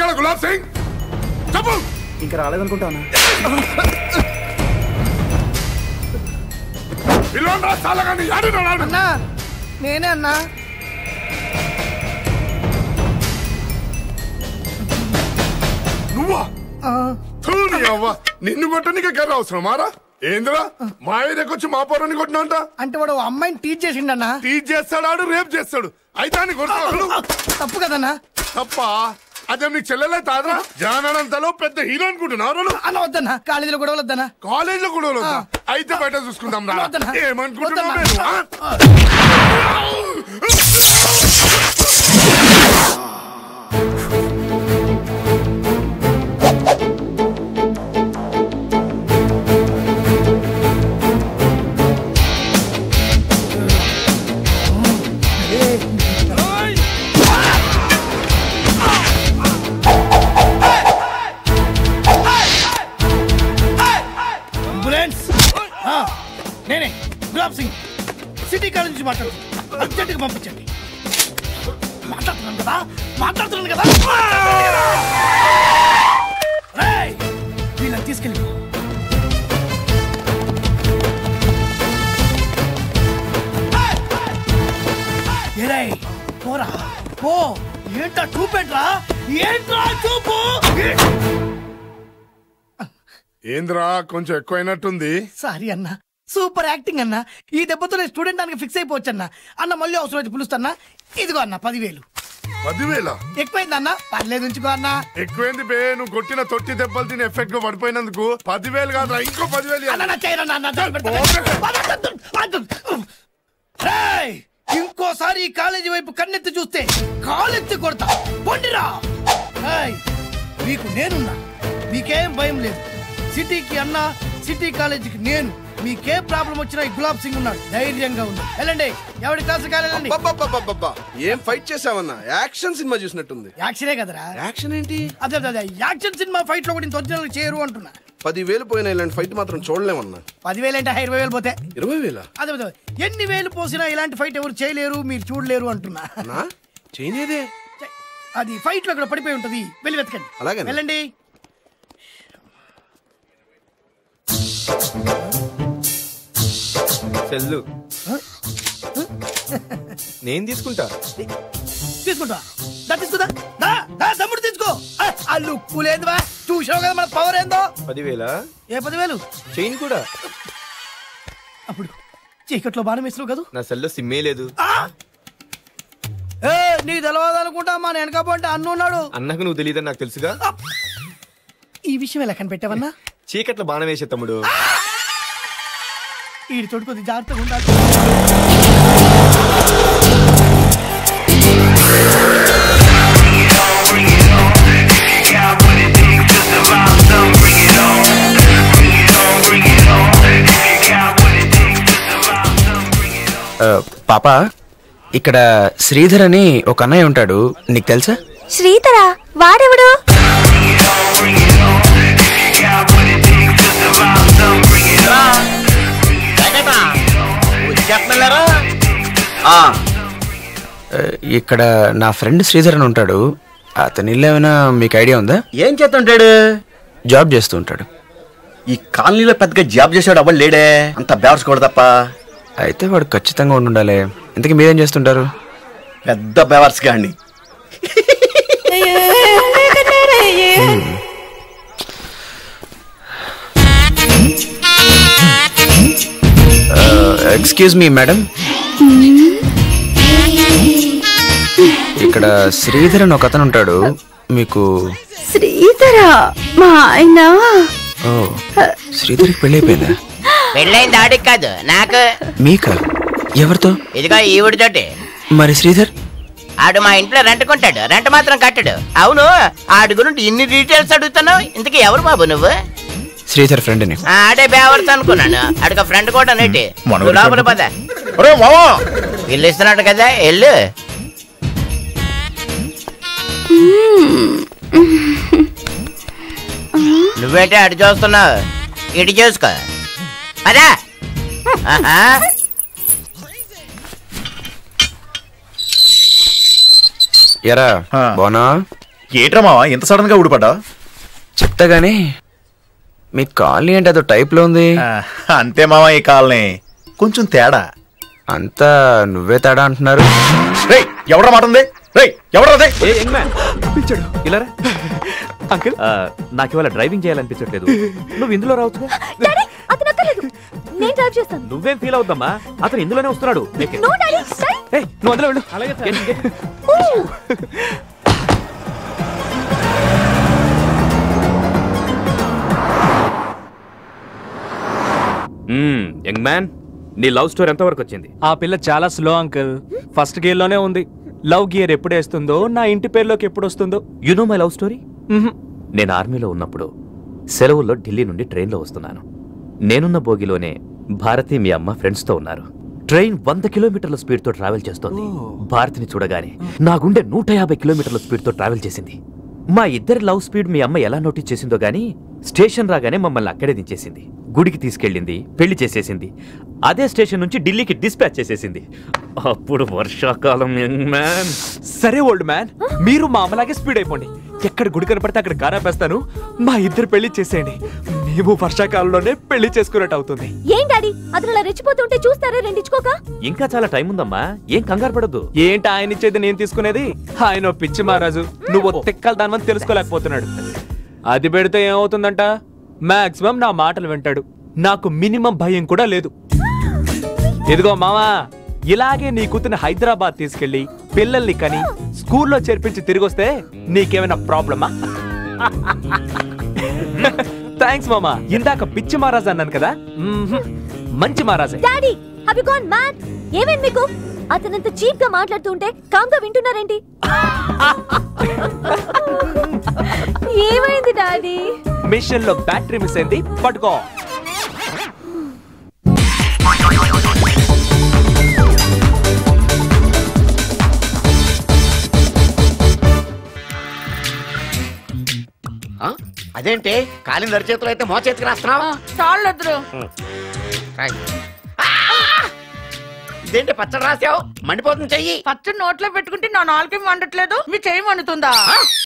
ఎక్కడ గులాబ్ సింగ్ చెప్పు ఇంకా రాలేదనుకుంటానా పిలవండి రా చాలగాని ఆడినాడు అన్నా నేనే అన్నా నువ్వా ఆ, థూ, నీ అవ్వ నిన్ను కొట్టడానికి కర్ర అవసరమారా ఏందిరా మా ఏరియాకి వచ్చి మా పొరని కొట్టినంట అంటే వాడు ఓ అమ్మాయిని టీచ్ చేసిండన్నా టీచ్ చేస్తాడు ఆడు రేప్ చేస్తాడు అయితే అని కొడతాడు తప్పు కదన్నా తప్ప అదే నీ చెల్లెలే తాదరా జానంతలో పెద్ద హీరో అనుకుంటున్నారు అన్న వద్దన్నా కాలేజీలో కూడా వద్దన్నా కాలేజ్ లో కూడా వద్దా? అయితే బయట చూసుకుందాం రా వద్దన్నా. ఏమనుకుంటున్నావు వద్దన్నా. నేను, ఆ? అంబులెన్స్ ఆ, నేనే గులాబ్ సింగ్ సిటీ కాలేజ్ నుంచి మాట్లాడుతున్నాను అర్జెంటుగా పంపించండి మాట్లాడుతున్నాను కదా మాట్లాడుతున్నాను కదా రేయ్, వీళ్ళని తీసుకెళ్ళి ఏరై పోరా పో ఏంటా చూపేంట్రా ఏంట్రా చూపు ఏంద్రా కొంచెం ఎక్కువైనట్టుంది సారీ అన్న సూపర్ యాక్టింగ్ అన్న ఈ దెబ్బతో నేను స్టూడెంట్ దానికి ఫిక్స్ అయిపోవచ్చు అన్న అన్న మళ్ళీ అవసరం అయితే పిలుస్తాన్నా ఇదిగో అన్న పదివేలు పదివేల ఎక్కువైంది అన్న పర్లేదు ఉంచుకో అన్న ఎక్కువైంది బే నువ్వు కొట్టిన తొట్టి దెబ్బలు తిని ఎఫెక్ట్ గా పడిపోయినందుకు పదివేలు కాదురా ఇంకో పదివేలు అన్న ఇవ్వాలి. నా చేయను అన్న, అన్న, పోతే. వద్దు, వద్దు, వద్దు. రేయ్, ఇంకోసారి ఈ కాలేజీ వైపు కన్నెత్తి చూస్తే కాలెత్తి కొడతా పొండిరా రేయ్, మీకు నేనున్నా మీకేం భయం లేదు సిటీకి అన్న సిటీ కాలేజీకి నేను మీకే ప్రాబ్లం వచ్చినా ఈ గులాబ్ సింగ్ ఉన్నాడు ధైర్యంగా ఉంది వెళ్ళండి ఎవరి క్లాసు కాలేదండి అబ్బబ్బబ్బబ్బబ్బా. ఏం ఫైట్ చేసావన్నా యాక్షన్ సినిమా చూసినట్టుంది యాక్షనే కదరా యాక్షన్ ఏంటి అదే అదే, అదే యాక్షన్ సినిమా ఫైట్ లో కూడా ఇంత ఒరిజినల్ చేయరు అంటున్నా పదివేలు పోయిన ఇలాంటి ఫైట్ మాత్రం చూడలేమన్నా పదివేలు అంటే ఇరవై వేలు పోతే ఇరవై వేల అదే అదే ఎన్ని వేలు పోసినా ఇలాంటి ఫైట్ ఎవరు చేయలేరు మీరు చూడలేరు అంటున్నా నా చేయలేదే ఛే, అది ఫైట్ లో ఇక్కడ పడిపోయి ఉంటది వెళ్ళి వెతకండి అలాగేనా? వెళ్ళండి సెల్లు నేను తీసుకుంటా తీసుకుంటా దా తీసుకుందా దా దా తమ్ముడు తీసుకో ఆ, ఆ లుక్కు లేదువా చూసావు కదా మన పవర్ ఏందో పదివేల ఏ పదివేలు చైన్ కూడా అప్పుడు చీకట్లో బాణం వేసినావు కదా నా సెల్లో సిమ్మే లేదు ఆ! ఏ నీకు తెలియదు అనుకుంటా మా వెనకపోతే అన్ను ఉన్నాడు అన్నకు నువ్వు తెలియదని నాకు తెలుసుగా ఈ విషయం ఎలా కనిపెట్టావన్నా చీకట్లో బాణం వేసే తమ్ముడు ఈ తోటి కొద్ది జాగ్రత్తగా ఉండాలి పాప ఇక్కడ శ్రీధర్ అని ఒక అన్నయ్య ఉంటాడు నీకు తెలుసా శ్రీధరా వాడెవడు ఆ, ఇక్కడ నా ఫ్రెండ్ శ్రీధర్ అని ఉంటాడు అతని ఇల్లు ఏమైనా మీకు ఐడియా ఉందా ఏం చేస్తుంటాడు జాబ్ చేస్తూ ఉంటాడు ఈ కాలనీలో పెద్దగా జాబ్ చేసాడు అవ్వడు లేడే అంత బేవర్స్ కూడా తప్ప అయితే వాడు ఖచ్చితంగా ఉండి ఉండాలి ఇంతకీ మీరేం చేస్తుంటారు పెద్ద బేవర్స్ గాండి ఎక్స్క్యూజ్ మీ మేడం ఇక్కడ శ్రీధర్ అని ఒక అతను ఉంటాడు మీకు శ్రీధరా మా ఆయన ఓ శ్రీధర్కి పెళ్ళి అయిపోయిందా పెళ్ళైంది ఆడికి కాదు నాకు మీకా ఎవరితో ఇదిగో ఈవిడితోటి మరి శ్రీధర్ ఆడు మా ఇంట్లో రెంట్ కొంటాడు రెంట్ మాత్రం కట్టడు అవును ఆడి గురించి ఇన్ని డీటెయిల్స్ అడుగుతున్నావు ఇంతకీ ఎవరు బాబు నువ్వు శ్రీధర్ ఫ్రెండ్ని ఆ, ఆడే బేవర్స్ అనుకున్నాను ఆడికి ఫ్రెండ్ కూడా నెట్టి నువ్వు లోపల పద ఇల్లు ఇస్తున్నాడు కదా ఎల్లు నువ్వేంటి అటు చూస్తున్నావు ఇటు చూసుకో అదా ఆహా ఎరా బానా ఏట్రా మావా ఇంత సడన్ గా ఊడిపడ్డా చెప్తా గానీ మీ కాలనీ అంటే అదో టైప్లో ఉంది అంతే మావా ఈ కాలనీ కొంచెం తేడా అంతా నువ్వే తేడా అంటున్నారు రేయ్ ఎవడా మాట ఉంది రేయ్ ఎవడా అదే ఏ యంగ్ మ్యాన్ పిలిచాడు ఇలా అంకుల్ నాకు ఇవాళ డ్రైవింగ్ చేయాలనిపించట్లేదు నువ్వు ఇందులో రావచ్చుగా డాడీ అతను అక్కర్లేదు నేను డ్రైవ్ చేస్తాను నువ్వేం ఫీల్ అవుద్దమ్మా అతను ఇందులోనే వస్తున్నాడు నీకే- నో డాడీ డాడీ ఏయ్, నువ్వు అందులో వెళ్ళు అలాగే యంగ్ మ్యాన్ నీ లవ్ స్టోరీ ఎంత వరకు వచ్చింది ఆ పిల్ల చాలా స్లో అంకుల్ ఫస్ట్ గేర్ లోనే ఉంది లవ్ గియర్ ఎప్పుడు వేస్తుందో నా ఇంటి పేరులోకి ఎప్పుడు వస్తుందో you know my love story నేను ఆర్మీలో ఉన్నప్పుడు సెలవుల్లో ఢిల్లీ నుండి ట్రైన్లో వస్తున్నాను నేనున్న బోగిలోనే భారతి మీ అమ్మ ఫ్రెండ్స్తో ఉన్నారు ట్రైన్ వంద కిలోమీటర్ల స్పీడ్తో ట్రావెల్ చేస్తోంది భారతిని చూడగానే నా గుండె నూట యాభై కిలోమీటర్ల స్పీడ్తో ట్రావెల్ చేసింది మా ఇద్దరి లవ్ స్పీడ్ మీ అమ్మ ఎలా నోటీస్ చేసిందో గానీ స్టేషన్ రాగానే మమ్మల్ని అక్కడే దించేసింది గుడికి తీసుకెళ్ళింది పెళ్లి చేసేసింది అదే స్టేషన్ నుంచి ఢిల్లీకి డిస్పాచ్ చేసేసింది అప్పుడు వర్షాకాలం యంగ్ మ్యాన్ సరే ఓల్డ్ మ్యాన్ మీరు మా అమ్మలాగే స్పీడ్ అయిపోండి ఎక్కడ గుడి కనపడితే అక్కడ కారాపేస్తాను మా ఇద్దరు పెళ్లి చేసేయండి మేము వర్షాకాలంలోనే పెళ్లి చేసుకున్నట్టు అవుతుంది ఏం డాడీ అతను అలా రెచ్చిపోతుంటే చూస్తారా రెండించుకోక ఇంకా చాలా టైం ఉందమ్మా ఏం కంగారు పడద్దు ఏంటి ఆయన ఇచ్చేది నేను తీసుకునేది ఆయన ఓ పిచ్చి మహారాజు నువ్వు తిక్కలు దానివని తెలుసుకోలేకపోతున్నాడు అది పెడితే ఏమవుతుందంట మాక్సిమం నా మాటలు వింటాడు నాకు మినిమం భయం కూడా లేదు ఇదిగో మావా ఇలాగే నీ కూతుని హైదరాబాద్ తీసుకెళ్లి పిల్లల్ని కని స్కూల్లో చేర్పించి తిరిగొస్తే నీకేమైనా ప్రాబ్లమా థ్యాంక్స్ మామా ఇందాక పిచ్చి మహారాజ్ అన్నాను కదా మ్మ్హ్. మంచి మహారాజే డాడీ అవి గాన్ మ్యాడ్ ఏమైంది మీకు అతనంత చీప్ గా మాట్లాడుతుంటే కామ్ గా వింటున్నారేంటి ఏమైంది డాడీ మిషన్ లో బ్యాటరీ మిస్ అయింది పట్టుకో అదేంటి కాలిన చేతులు అయితే మో చేతికి రాస్తున్నావు చాలెదురు రాయ్. ఆ! ఇదేంటి పచ్చడి రాసావు మండిపోతుంది చెయ్యి పచ్చడి నోట్లో పెట్టుకుంటే నా నాలుగే వండట్లేదు మీ చేయి వండుతుందా